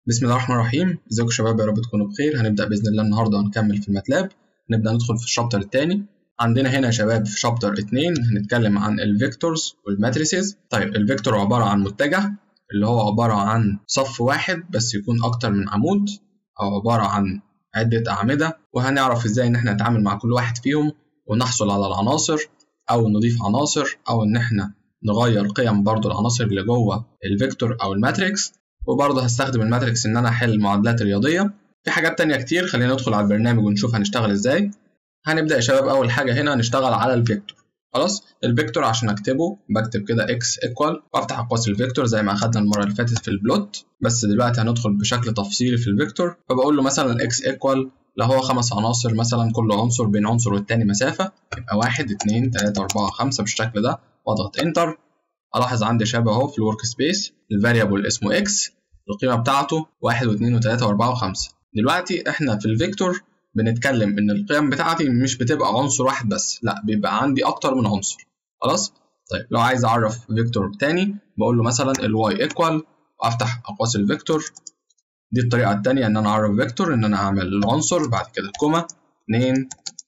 بسم الله الرحمن الرحيم ازيكم يا شباب يا رب تكونوا بخير هنبدا باذن الله النهارده هنكمل في الماتلاب نبدا ندخل في الشابتر الثاني عندنا هنا يا شباب في شابتر 2 هنتكلم عن الفيكتورز والماتريسز طيب الفيكتور عباره عن متجه اللي هو عباره عن صف واحد بس يكون اكتر من عمود او عباره عن عده اعمده وهنعرف ازاي ان احنا نتعامل مع كل واحد فيهم ونحصل على العناصر او نضيف عناصر او ان احنا نغير قيم برضو العناصر اللي جوه الفيكتور او الماتريكس وبرضه هستخدم الماتريكس ان انا احل معادلات رياضيه في حاجات تانية كتير خلينا ندخل على البرنامج ونشوف هنشتغل ازاي هنبدا يا شباب اول حاجه هنا نشتغل على الفيكتور خلاص الفيكتور عشان اكتبه بكتب كده x ايكوال وافتح اقواس الفيكتور زي ما اخدنا المره اللي فاتت في البلوت بس دلوقتي هندخل بشكل تفصيلي في الفيكتور فبقول له مثلا x ايكوال لو هو خمس عناصر مثلا كل عنصر بين عنصر والتاني مسافه يبقى 1 2 3 4 5 بالشكل ده واضغط انتر الاحظ عندي شبه اهو في الورك سبيس الفاريبل اسمه x القيمه بتاعته 1 و2 و3 و4 و5 دلوقتي احنا في الفيكتور بنتكلم ان القيم بتاعتي مش بتبقى عنصر واحد بس لا بيبقى عندي اكتر من عنصر خلاص طيب لو عايز اعرف فيكتور تاني بقول له مثلا الواي ايكوال وافتح اقواس الفيكتور دي الطريقه الثانيه ان انا اعرف فيكتور ان انا اعمل العنصر بعد كده كوما 2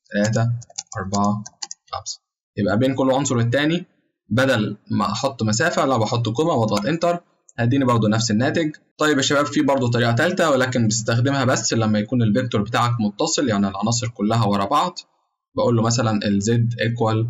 3 4 5 يبقى بين كل عنصر والتاني بدل ما احط مسافه لا بحط كوما واضغط انتر هيديني برضو نفس الناتج طيب يا شباب في برضو طريقه ثالثه ولكن بستخدمها بس لما يكون الفيكتور بتاعك متصل يعني العناصر كلها ورا بعض بقول له مثلا ال z equal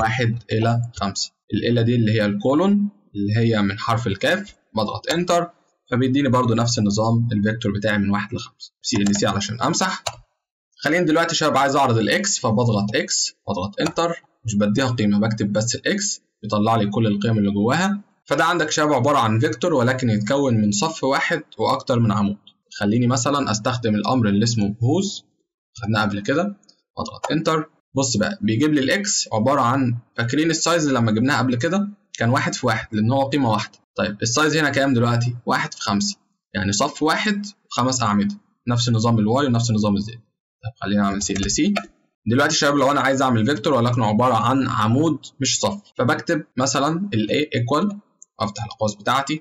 1 الى 5 ال دي اللي هي الكولون اللي هي من حرف الكاف بضغط انتر فبيديني برضو نفس النظام الفيكتور بتاعي من 1 ل 5 سي ال سي علشان امسح خلينا دلوقتي يا شباب عايز اعرض الاكس فبضغط اكس واضغط انتر مش بديها قيمه بكتب بس الاكس بيطلع لي كل القيم اللي جواها فده عندك شباب عبارة عن فيكتور ولكن يتكون من صف واحد وأكتر من عمود خليني مثلا أستخدم الأمر اللي اسمه هوز خدناه قبل كده أضغط انتر بص بقى بيجيب لي الإكس عبارة عن فاكرين السايز اللي لما جبناها قبل كده كان واحد في واحد لأن هو قيمة واحدة طيب السايز هنا كام دلوقتي؟ واحد في خمسة يعني صف واحد خمس أعمدة نفس نظام الواي ونفس نظام الزد طيب خلينا نعمل سي ال سي دلوقتي شباب لو انا عايز اعمل فيكتور ولكنه عباره عن عمود مش صف فبكتب مثلا ال A equal افتح الاقواس بتاعتي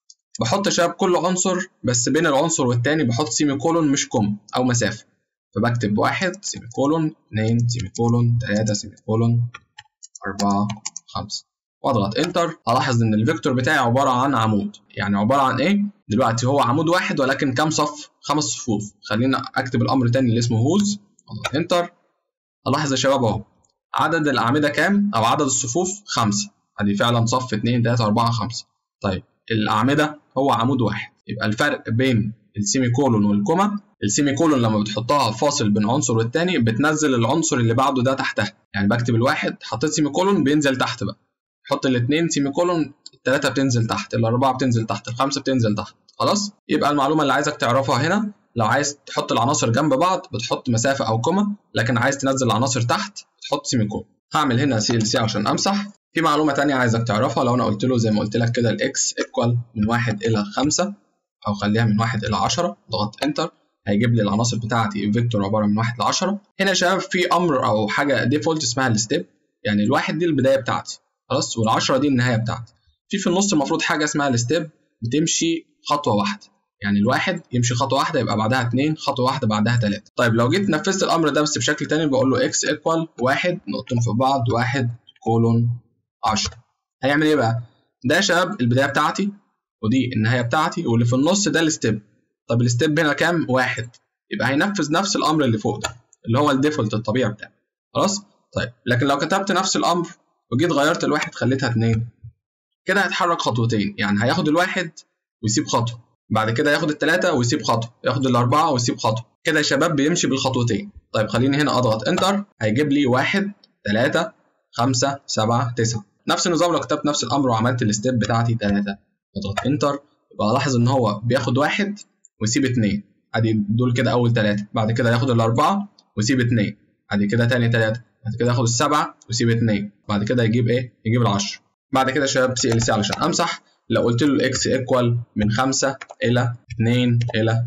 بحط شباب كل عنصر بس بين العنصر والتاني بحط سيمي كولون مش كوم او مسافه فبكتب واحد سيمي كولون اتنين سيمي كولون تلاته سيمي كولون اربعه خمسه واضغط انتر هلاحظ ان الفيكتور بتاعي عباره عن عمود يعني عباره عن ايه دلوقتي هو عمود واحد ولكن كام صف خمس صفوف خلينا اكتب الامر تاني اللي اسمه هوز اضغط انتر الاحظ يا شباب اهو عدد الاعمده كام او عدد الصفوف خمسه ادي فعلا صف 2 3 4 5 طيب الاعمده هو عمود واحد يبقى الفرق بين السيمي كولون والكوما السيمي كولون لما بتحطها فاصل بين عنصر والتاني بتنزل العنصر اللي بعده ده تحتها يعني بكتب الواحد حطيت سيمي كولون بينزل تحت بقى حط الاثنين سيمي كولون الثلاثه بتنزل تحت الاربعه بتنزل تحت الخمسه بتنزل تحت خلاص يبقى المعلومه اللي عايزك تعرفها هنا لو عايز تحط العناصر جنب بعض بتحط مسافه او كوما لكن عايز تنزل العناصر تحت بتحط سيمي كولون هعمل هنا سي ال سي عشان امسح في معلومة تانية عايزك تعرفها لو أنا قلت له زي ما قلت لك كده الإكس إيكوال من واحد إلى خمسة أو خليها من واحد إلى عشرة ضغط إنتر هيجيب لي العناصر بتاعتي فيكتور عبارة من واحد لعشرة هنا يا شباب في أمر أو حاجة ديفولت اسمها الستيب يعني الواحد دي البداية بتاعتي خلاص والعشرة دي النهاية بتاعتي في في النص المفروض حاجة اسمها الستيب بتمشي خطوة واحدة يعني الواحد يمشي خطوة واحدة يبقى بعدها اتنين خطوة واحدة بعدها تلاتة طيب لو جيت نفذت الأمر ده بس بشكل تاني بقول له إكس إيكوال واحد نقطتين في بعض واحد كولون عشرة هيعمل ايه بقى؟ ده يا شباب البدايه بتاعتي ودي النهايه بتاعتي واللي في النص ده الستيب طب الستيب هنا كام؟ واحد يبقى هينفذ نفس الامر اللي فوق ده اللي هو الديفولت الطبيعي بتاعي خلاص؟ طيب لكن لو كتبت نفس الامر وجيت غيرت الواحد خليتها اتنين كده هيتحرك خطوتين يعني هياخد الواحد ويسيب خطوه بعد كده ياخد التلاته ويسيب خطوه ياخد الاربعه ويسيب خطوه كده يا شباب بيمشي بالخطوتين طيب خليني هنا اضغط انتر هيجيب لي واحد تلاته خمسه سبعه تسعه نفس النظام لو كتبت نفس الامر وعملت الستيب بتاعتي 3 اضغط انتر يبقى الاحظ ان هو بياخد واحد ويسيب اثنين ادي دول كده اول ثلاثه بعد كده ياخد الاربعه ويسيب اثنين بعد كده تاني ثلاثه بعد كده ياخد السبعه ويسيب اثنين بعد كده يجيب ايه يجيب العشرة بعد كده شباب سي ال سي علشان امسح لو قلت له الاكس ايكوال من 5 الى 2 الى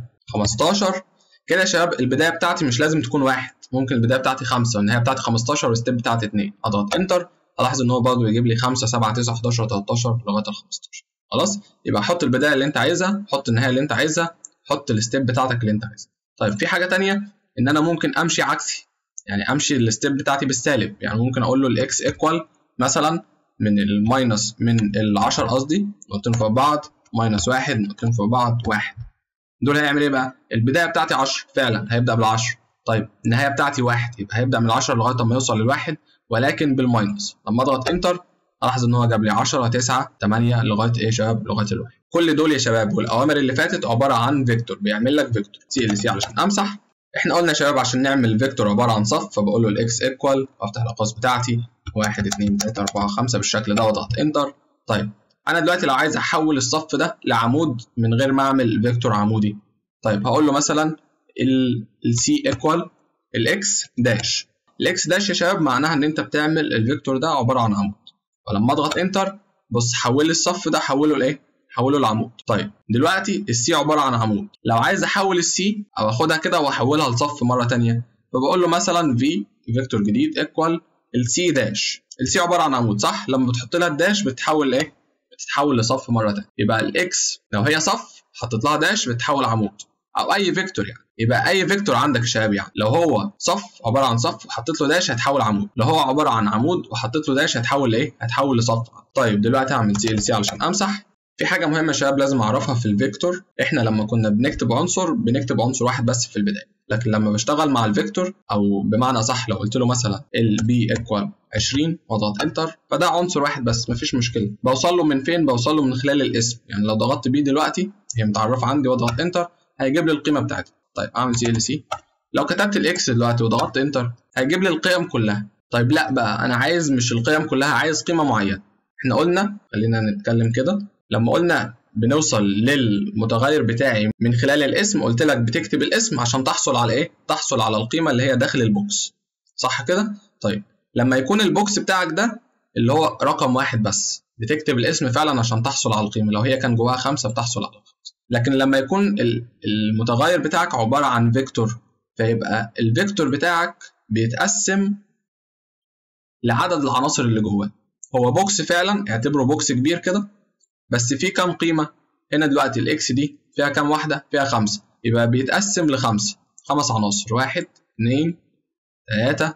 15 كده يا شباب البدايه بتاعتي مش لازم تكون واحد ممكن البدايه بتاعتي 5 والنهايه بتاعتي 15 والستيب بتاعتي 2 اضغط انتر الاحظ ان هو برضه يجيب لي 5 7 9 11 13 لغايه ال 15 خلاص يبقى حط البدايه اللي انت عايزها حط النهايه اللي انت عايزها حط الستيب بتاعتك اللي انت عايزها طيب في حاجه تانية ان انا ممكن امشي عكسي يعني امشي الستيب بتاعتي بالسالب يعني ممكن اقول له الاكس ايكوال مثلا من الماينس من ال 10 قصدي نقطتين فوق بعض ماينس واحد نقطتين فوق بعض واحد دول هيعمل ايه بقى؟ البدايه بتاعتي 10 فعلا هيبدا بال 10 طيب النهايه بتاعتي واحد يبقى هيبدا من 10 لغايه ما يوصل للواحد ولكن بالماينس لما اضغط انتر الاحظ ان هو جاب لي 10 9 8 لغايه ايه يا شباب؟ لغايه الواحد كل دول يا شباب والاوامر اللي فاتت عباره عن فيكتور بيعمل لك فيكتور سي ال سي علشان امسح احنا قلنا يا شباب عشان نعمل فيكتور عباره عن صف فبقول له الاكس ايكوال وافتح الاقواس بتاعتي 1 2 3 4 5 بالشكل ده واضغط انتر طيب انا دلوقتي لو عايز احول الصف ده لعمود من غير ما اعمل فيكتور عمودي طيب هقول له مثلا السي ايكوال الاكس داش الاكس داش يا شباب معناها ان انت بتعمل الفيكتور ده عباره عن عمود ولما اضغط انتر بص حول لي الصف ده حوله لايه حوله لعمود طيب دلوقتي السي عباره عن عمود لو عايز احول السي او اخدها كده واحولها لصف مره ثانيه فبقول له مثلا في فيكتور جديد ايكوال السي داش السي عباره عن عمود صح لما بتحط لها الداش بتتحول لايه بتتحول لصف مره ثانيه يبقى الاكس لو هي صف حطيت لها داش بتتحول عمود او اي فيكتور يعني يبقى اي فيكتور عندك يا شباب يعني لو هو صف عباره عن صف وحطيت له داش هيتحول عمود لو هو عباره عن عمود وحطيت له داش هيتحول لايه هيتحول لصف طيب دلوقتي هعمل سي ال سي علشان امسح في حاجه مهمه يا شباب لازم اعرفها في الفيكتور احنا لما كنا بنكتب عنصر بنكتب عنصر واحد بس في البدايه لكن لما بشتغل مع الفيكتور او بمعنى صح لو قلت له مثلا ال بي ايكوال 20 واضغط انتر فده عنصر واحد بس مفيش مشكله بوصل له من فين بوصل له من خلال الاسم يعني لو ضغطت بي دلوقتي هي متعرفه عندي واضغط انتر هيجيب لي القيمه بتاعتي طيب اعمل سي ال سي لو كتبت الاكس دلوقتي وضغطت انتر هيجيب لي القيم كلها طيب لا بقى انا عايز مش القيم كلها عايز قيمه معينه احنا قلنا خلينا نتكلم كده لما قلنا بنوصل للمتغير بتاعي من خلال الاسم قلت لك بتكتب الاسم عشان تحصل على ايه تحصل على القيمه اللي هي داخل البوكس صح كده طيب لما يكون البوكس بتاعك ده اللي هو رقم واحد بس بتكتب الاسم فعلا عشان تحصل على القيمه لو هي كان جواها خمسه بتحصل على خمسه لكن لما يكون المتغير بتاعك عباره عن فيكتور فيبقى الفيكتور بتاعك بيتقسم لعدد العناصر اللي جواه هو بوكس فعلا اعتبره بوكس كبير كده بس فيه كام قيمه هنا دلوقتي الاكس دي فيها كام واحده فيها خمسه يبقى بيتقسم لخمسه خمس عناصر واحد اتنين تلاته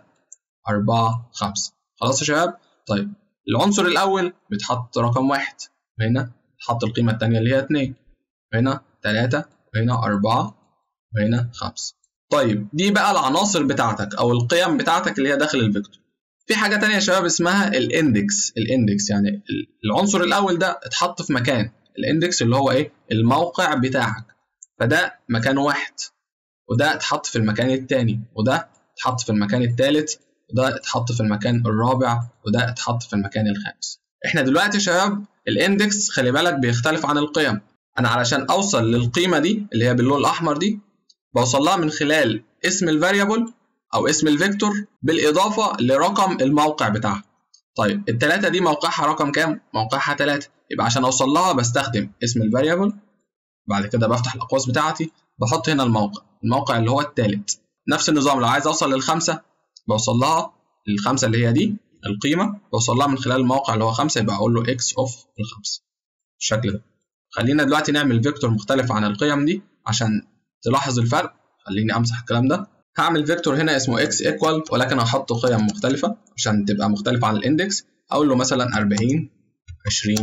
اربعه خمسه خلاص يا شباب طيب العنصر الاول بيتحط رقم واحد هنا تحط القيمه الثانيه اللي هي اتنين هنا تلاته وهنا اربعه وهنا خمسه طيب دي بقى العناصر بتاعتك او القيم بتاعتك اللي هي داخل الفيكتور في حاجه تانية يا شباب اسمها الاندكس الاندكس يعني العنصر الاول ده اتحط في مكان الاندكس اللي هو ايه الموقع بتاعك فده مكان واحد وده اتحط في المكان التاني وده اتحط في المكان التالت وده اتحط في المكان الرابع وده اتحط في المكان الخامس احنا دلوقتي يا شباب الاندكس خلي بالك بيختلف عن القيم انا علشان اوصل للقيمه دي اللي هي باللون الاحمر دي بوصل لها من خلال اسم الفاريبل او اسم الفيكتور بالاضافه لرقم الموقع بتاعها طيب التلاتة دي موقعها رقم كام موقعها 3 يبقى عشان اوصل لها بستخدم اسم الفاريبل بعد كده بفتح الاقواس بتاعتي بحط هنا الموقع الموقع اللي هو الثالث نفس النظام لو عايز اوصل للخمسه بوصل لها الخمسه اللي هي دي القيمه بوصل لها من خلال الموقع اللي هو خمسه يبقى اقول له اكس اوف الخمسه بالشكل ده خلينا دلوقتي نعمل فيكتور مختلف عن القيم دي عشان تلاحظ الفرق خليني امسح الكلام ده هعمل فيكتور هنا اسمه x ايكوال ولكن هحط قيم مختلفة عشان تبقى مختلفة عن الاندكس اقول له مثلا 40 20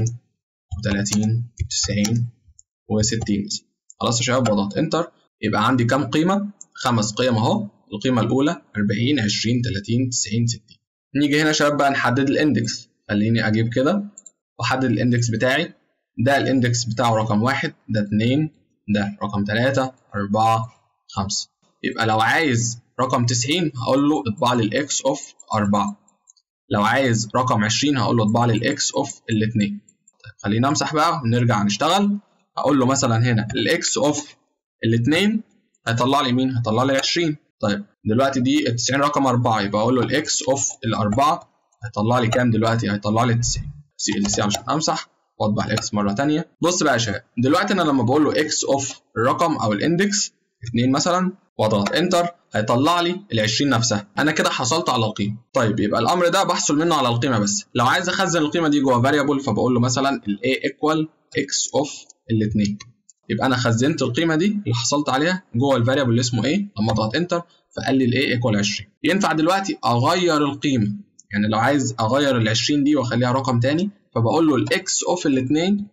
و30 90 و60 مثلا خلاص يا شباب وضغط انتر يبقى عندي كام قيمة؟ خمس قيم اهو القيمة الأولى 40 20 30 90 60 نيجي هنا يا شباب بقى نحدد الاندكس خليني اجيب كده واحدد الاندكس بتاعي ده الاندكس بتاعه رقم واحد ده اتنين ده رقم تلاتة أربعة خمسة يبقى لو عايز رقم 90 هقول له اطبع لي الاكس اوف 4 لو عايز رقم 20 هقول له اطبع لي الاكس اوف الاثنين طيب خلينا امسح بقى ونرجع نشتغل هقول له مثلا هنا الاكس اوف الاثنين هيطلع لي مين هيطلع لي 20 طيب دلوقتي دي ال 90 رقم 4 يبقى اقول له الاكس اوف الاربعه هيطلع لي كام دلوقتي هيطلع لي 90 سي ال سي عشان امسح واطبع الاكس مره ثانيه بص بقى يا شباب دلوقتي انا لما بقول له اكس اوف الرقم او الاندكس 2 مثلا واضغط انتر هيطلع لي ال 20 نفسها انا كده حصلت على القيمه طيب يبقى الامر ده بحصل منه على القيمه بس لو عايز اخزن القيمه دي جوه فاريبل فبقول له مثلا ال a equal x of الاثنين يبقى انا خزنت القيمه دي اللي حصلت عليها جوه الفاريبل اللي اسمه ايه لما اضغط انتر فقال لي الايه ايكوال 20 ينفع دلوقتي اغير القيمه يعني لو عايز اغير ال 20 دي واخليها رقم تاني فبقول له الاكس اوف الاثنين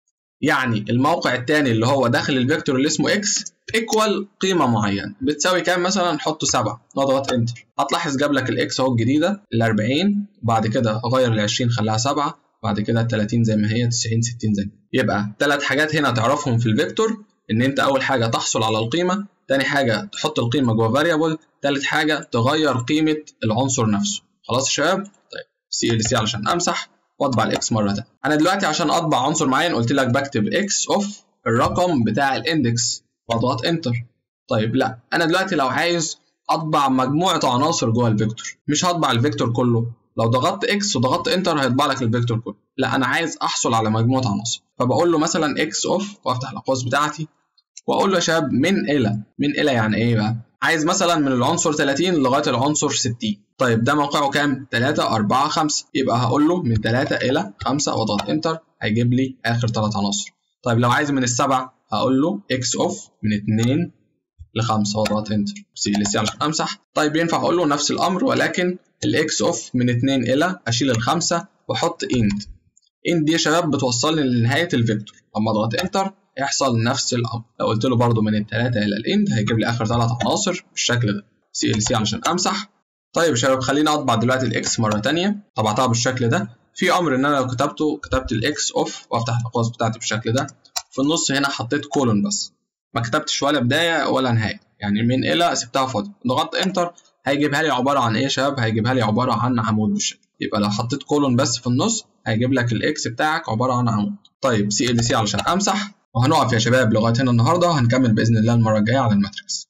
يعني الموقع الثاني اللي هو داخل الفيكتور اللي اسمه اكس ايكوال قيمه معينه بتساوي كام مثلا نحطه 7 نضغط انتر هتلاحظ جاب لك الاكس اهو الجديده ال 40 بعد كده اغير ال 20 خليها 7 بعد كده ال 30 زي ما هي 90 60 زي ما يبقى ثلاث حاجات هنا تعرفهم في الفيكتور ان انت اول حاجه تحصل على القيمه تاني حاجه تحط القيمه جوه فاريبل تالت حاجه تغير قيمه العنصر نفسه خلاص يا شباب طيب سي ال سي علشان امسح واطبع الاكس مره تانية انا دلوقتي عشان اطبع عنصر معين قلت لك بكتب اكس اوف الرقم بتاع الاندكس واضغط انتر طيب لا انا دلوقتي لو عايز اطبع مجموعه عناصر جوه الفيكتور مش هطبع الفيكتور كله لو ضغطت اكس وضغطت انتر هيطبع لك الفيكتور كله لا انا عايز احصل على مجموعه عناصر فبقول له مثلا اكس اوف وافتح الاقواس بتاعتي واقول له يا شباب من الى من الى يعني ايه بقى عايز مثلا من العنصر 30 لغايه العنصر 60 طيب ده موقعه كام 3 4 5 يبقى هقول له من 3 الى 5 واضغط انتر هيجيب لي اخر ثلاث عناصر طيب لو عايز من السبعه هقول له اكس اوف من 2 ل 5 واضغط انتر سي ال سي عشان امسح طيب ينفع اقول له نفس الامر ولكن الاكس اوف من 2 الى اشيل الخمسه واحط اند اند دي يا شباب بتوصلني لنهايه الفيكتور اما اضغط انتر يحصل نفس الامر لو قلت له برده من الثلاثه الى الاند هيجيب لي اخر ثلاث عناصر بالشكل ده سي ال سي علشان امسح طيب يا شباب خليني اطبع دلوقتي الاكس مره ثانيه طبعتها بالشكل ده في امر ان انا لو كتبته كتبت الاكس اوف وافتح الاقواس بتاعتي بالشكل ده في النص هنا حطيت كولون بس ما كتبتش ولا بدايه ولا نهايه يعني من الى سبتها فاضيه ضغطت انتر هيجيبها لي عباره عن ايه يا شباب هيجيبها لي عباره عن عمود بالشكل يبقى لو حطيت كولون بس في النص هيجيب لك الاكس بتاعك عباره عن عمود طيب سي ال سي علشان امسح وهنقف يا شباب لغايه هنا النهارده هنكمل باذن الله المره الجايه على الماتريكس